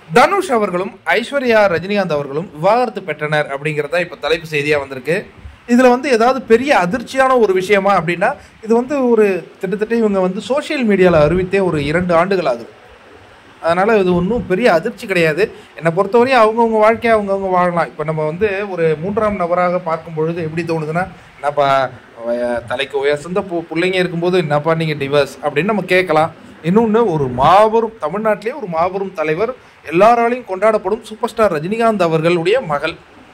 தனுஷ் அவர்களும் ஐஸ்வர்யா ரஜினிகாந்த் அவர்களும் விவாகரத்து பெற்றனர் அப்படிங்கிறதா இப்போ தலைப்பு செய்தியாக வந்திருக்கு இதில் வந்து ஏதாவது பெரிய அதிர்ச்சியான ஒரு விஷயமா அப்படின்னா இது வந்து ஒரு கிட்டத்தட்ட இவங்க வந்து சோஷியல் மீடியாவில் அறிவித்தே ஒரு இரண்டு ஆண்டுகள் ஆகுது அதனால் இது ஒன்றும் பெரிய அதிர்ச்சி கிடையாது என்னை பொறுத்தவரையும் அவங்கவுங்க வாழ்க்கையை அவங்கவுங்க வாழலாம் இப்போ நம்ம வந்து ஒரு மூன்றாம் நபராக பார்க்கும் பொழுது எப்படி தோணுதுன்னா என்னப்பா வய- தலைக்கு உயர்ந்த பு பிள்ளைங்க இருக்கும்போது என்னப்பா நீங்கள் டிவர்ஸ் அப்படின்னு நம்ம கேட்கலாம் இன்னொன்று ஒரு மாபெரும் தமிழ்நாட்டிலே ஒரு மாபெரும் தலைவர் எல்லாராலையும் கொண்டாடப்படும் சூப்பர் ஸ்டார் ரஜினிகாந்த் அவர்களுடைய மகள்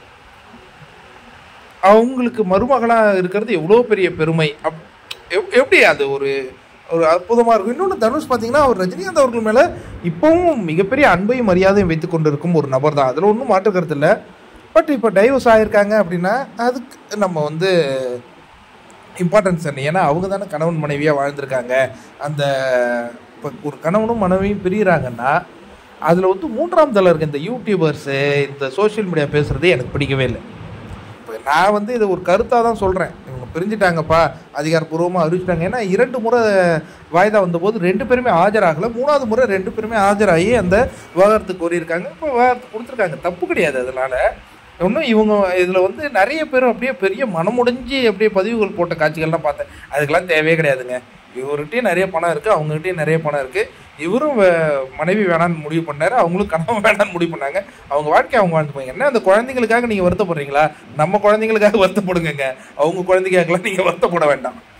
அவங்களுக்கு மருமகளாக இருக்கிறது எவ்வளோ பெரிய பெருமை அப் எப்- எப்படி அது ஒரு ஒரு அற்புதமாக இருக்கும் இன்னொன்று தனுஷ் பார்த்தீங்கன்னா அவர் ரஜினிகாந்த் அவர்கள் மேலே இப்போவும் மிகப்பெரிய அன்பையும் மரியாதையும் வைத்து கொண்டிருக்கும் ஒரு நபர் தான் அதில் ஒன்றும் மாற்று கருத்து இல்லை பட் இப்போ டைவர்ஸ் ஆகியிருக்காங்க அப்படின்னா அதுக்கு நம்ம வந்து இம்பார்ட்டன்ஸ் என்ன ஏன்னா அவங்க தானே கணவன் மனைவியாக வாழ்ந்திருக்காங்க அந்த இப்போ ஒரு கணவனும் மனைவியும் பிரிகிறாங்கன்னா அதில் வந்து மூன்றாம் தளம் இருக்க இந்த யூடியூபர்ஸு இந்த சோஷியல் மீடியா பேசுகிறதே எனக்கு பிடிக்கவே இல்லை இப்போ நான் வந்து இதை ஒரு கருத்தாக தான் சொல்கிறேன் இவங்க பிரிஞ்சுட்டாங்கப்பா அதிகாரப்பூர்வமாக அறிவிச்சிட்டாங்க ஏன்னா இரண்டு முறை வாய்தா வந்தபோது ரெண்டு பேருமே ஆஜராகலை மூணாவது முறை ரெண்டு பேருமே ஆஜராகி அந்த விவாகரத்து கோரியிருக்காங்க இப்போ விவாகரத்து கொடுத்துருக்காங்க தப்பு கிடையாது அதனால் இன்னும் இவங்க இதில் வந்து நிறைய பேரும் அப்படியே பெரிய மனமுடைஞ்சு அப்படியே பதிவுகள் போட்ட காட்சிகள்லாம் பார்த்தேன் அதுக்கெல்லாம் தேவையே கிடையாதுங்க இவர்கிட்டயும் நிறைய பணம் இருக்குது அவங்ககிட்டயும் நிறைய பணம் இருக்குது இவரும் வே- மனைவி வேணான்னு முடிவு பண்ணாரு அவங்களும் கணவன் வேணான்னு முடிவு பண்ணாங்க அவங்க வாழ்க்கை அவங்க வாழ்ந்து போய் என்ன அந்த குழந்தைங்களுக்காக நீங்கள் வருத்தப்படுறீங்களா நம்ம குழந்தைங்களுக்காக வருத்தப்படுங்க அவங்க குழந்தைக்காகலாம் நீங்கள் வருத்தப்பட வேண்டாம்